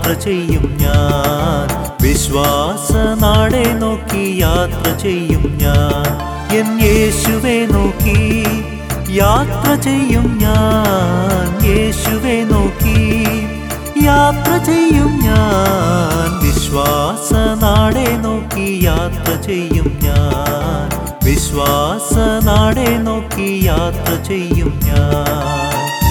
യാത്ര ചെയ്യും ഞാൻ വിശ്വാസ നാടെ നോക്കി യാത്ര ചെയ്യും ഞാൻ എൻ യേശുവെ നോക്കി യാത്ര ചെയ്യും ഞാൻ യേശുവെ നോക്കി യാത്ര ചെയ്യും ഞാൻ വിശ്വാസ നാടെ നോക്കി യാത്ര ചെയ്യും ഞാൻ വിശ്വാസ നാടെ നോക്കി യാത്ര ചെയ്യും ഞാൻ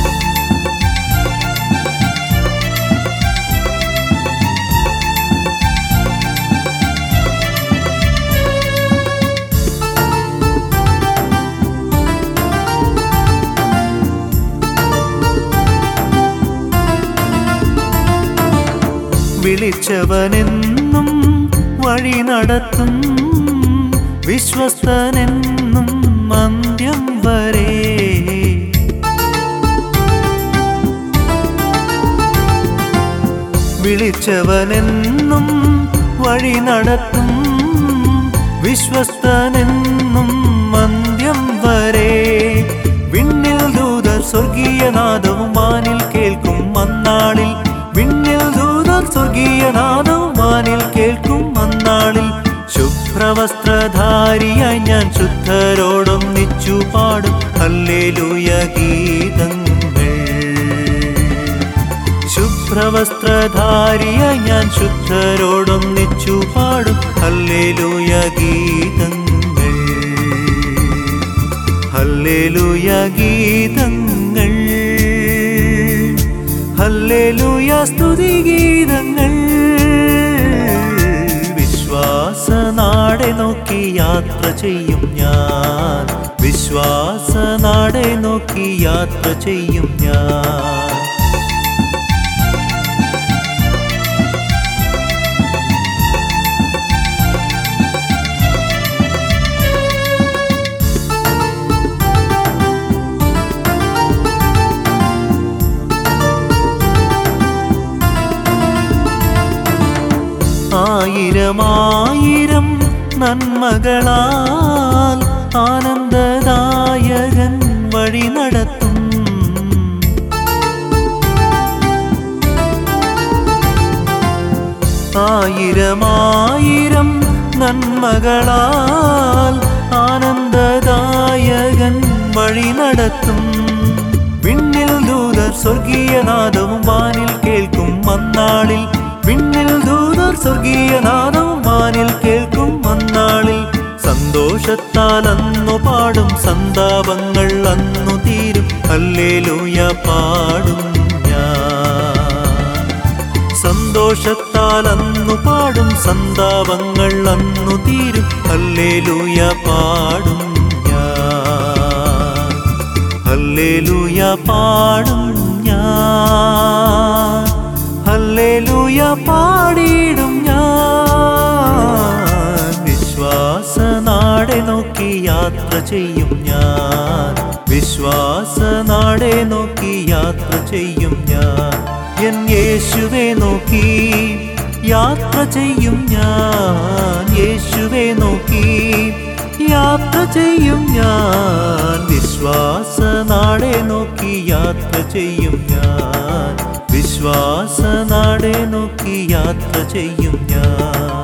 വിളിച്ചവനെന്നും വഴി നടത്തും വിശ്വസ്തനെന്നും അന്ത്യം വരെ വിളിച്ചവനെന്നും വഴി നടത്തും വിശ്വസ്തനെന്നും അന്ത്യം വരെ വിണ്ണിൽ ദൂതർ സ്വർഗീയനാദവും മാനിൽ കേൾക്കും അന്നാളിൽ വിണ്ണിൽ ദൂതർ സ്വർഗീയനാദവും മാനിൽ കേൾക്കും അന്നാളിൽ ശുഭ്രവസ്ത്രധാരിയായി ഞാൻ ശുദ്ധരോടൊന്നിച്ചു പാടും ഹല്ലേലൂയ ഗീതങ്ങൾ ശുഭ്രവസ്ത്രധാരിയായി ഞാൻ ശുദ്ധരോടൊന്നിച്ചു പാടും ഹല്ലേലൂയ ഗീതങ്ങൾ ഹല്ലേലൂയ ഗീതങ്ങൾ ഹല്ലേലൂയ സ്തുതി ഗീതങ്ങൾ വിശ്വാസ നാടെ നോക്കി യാത്ര ചെയ്യും ഞാൻ വിശ്വാസ നാടെ നോക്കി യാത്ര ചെയ്യും ഞാൻ ആയിരമായിരം നന്മകളാൽ ആനന്ദദായകൻ വഴി നടത്തും ആയിരമായിരം നന്മകളാൽ ആനന്ദദായകൻ വഴി നടത്തും വിണ്ണിൽ ദൂതർ സ്വർഗീയനാദവും വാനിൽ കേൾക്കും അന്നാളിൽ വിണ്ണിൽ ദൂതർ സ്വർഗീയനാദവും വാനിൽ കേൾക്കും അന്നാളിൽ സന്തോഷത്താൽ അന്നു പാടും സന്താപങ്ങൾ അന്നു തീരും അല്ലേലൂയ പാടും ഞാൻ സന്തോഷത്താൽ അന്നു പാടും സന്താപങ്ങൾ അന്നു തീരും അല്ലേലൂയ പാടും ഞാൻ ഹല്ലേലൂയ പാടും ഞാൻ ഹല്ലേലൂയ പാടിയിടും ഞാൻ വിശ്വാസ നാടെ നോക്കി യാത്ര ചെയ്യും ഞാൻ വിശ്വാസ നാടെ നോക്കി യാത്ര ചെയ്യും ഞാൻ എൻ യേശുവെ നോക്കി യാത്ര ചെയ്യും ഞാൻ യേശുവെ നോക്കി യാത്ര ചെയ്യും ഞാൻ വിശ്വാസ നാടെ നോക്കി യാത്ര ചെയ്യും ഞാൻ വിശ്വാസ നാടെ നോക്കി യാത്ര ചെയ്യും ഞാൻ